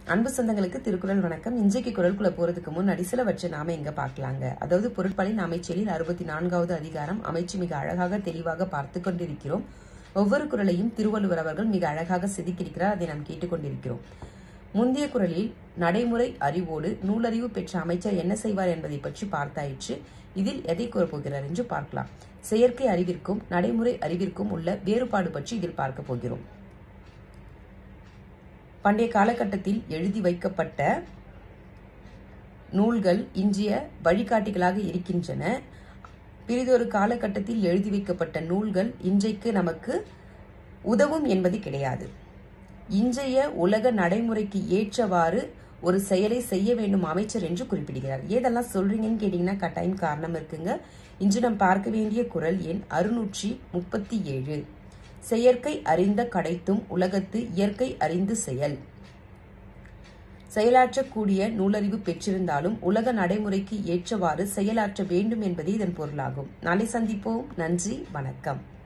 அன்பு சொந்தங்களுக்கு திருக்குறள் வணக்கம் இன்றைக்கு குரல்குள்ள போறதுக்கு முன்னாடி சிலவற்றை நாம இங்க பார்க்கலாங்க அதாவது பொருட்களின் அமைச்சலில் அறுபத்தி நான்காவது அதிகாரம் அமைச்சு மிக அழகாக தெளிவாக பார்த்து கொண்டிருக்கிறோம் ஒவ்வொரு குரலையும் திருவள்ளுவர் அவர்கள் மிக அழகாக செதுக்கியிருக்கிறார் அதை நாம் கேட்டுக்கொண்டிருக்கிறோம் முந்தைய குரலில் நடைமுறை அறிவோடு நூலறிவு பெற்ற அமைச்சர் என்ன செய்வார் என்பதை பற்றி பார்த்தாயிற்று இதில் எதை கூறப்போகிறார் என்று பார்க்கலாம் செயற்கை அறிவிற்கும் நடைமுறை அறிவிற்கும் உள்ள வேறுபாடு பற்றி இதில் பார்க்க போகிறோம் பண்டைய காலகட்டத்தில் எழுதி வைக்கப்பட்ட நூல்கள் இன்றைய வழிகாட்டிகளாக இருக்கின்றன பிறிதொரு காலகட்டத்தில் எழுதி வைக்கப்பட்ட நூல்கள் இன்றைக்கு நமக்கு உதவும் என்பது கிடையாது இன்றைய உலக நடைமுறைக்கு ஏற்றவாறு ஒரு செயலை செய்ய வேண்டும் அமைச்சர் என்று குறிப்பிடுகிறார் ஏதெல்லாம் சொல்றீங்கன்னு கேட்டீங்கன்னா கட்டாயம் காரணம் இருக்குங்க இன்று நாம் பார்க்க வேண்டிய குரல் எண் அறுநூற்றி முப்பத்தி ஏழு செயற்கை அறிந்த கடைத்தும் உலகத்து இயற்கை அறிந்து செயல் செயலாற்றக்கூடிய நூலறிவு பெற்றிருந்தாலும் உலக நடைமுறைக்கு ஏற்றவாறு செயலாற்ற வேண்டும் என்பதே இதன் பொருளாகும் நாளை சந்திப்போம் நன்றி வணக்கம்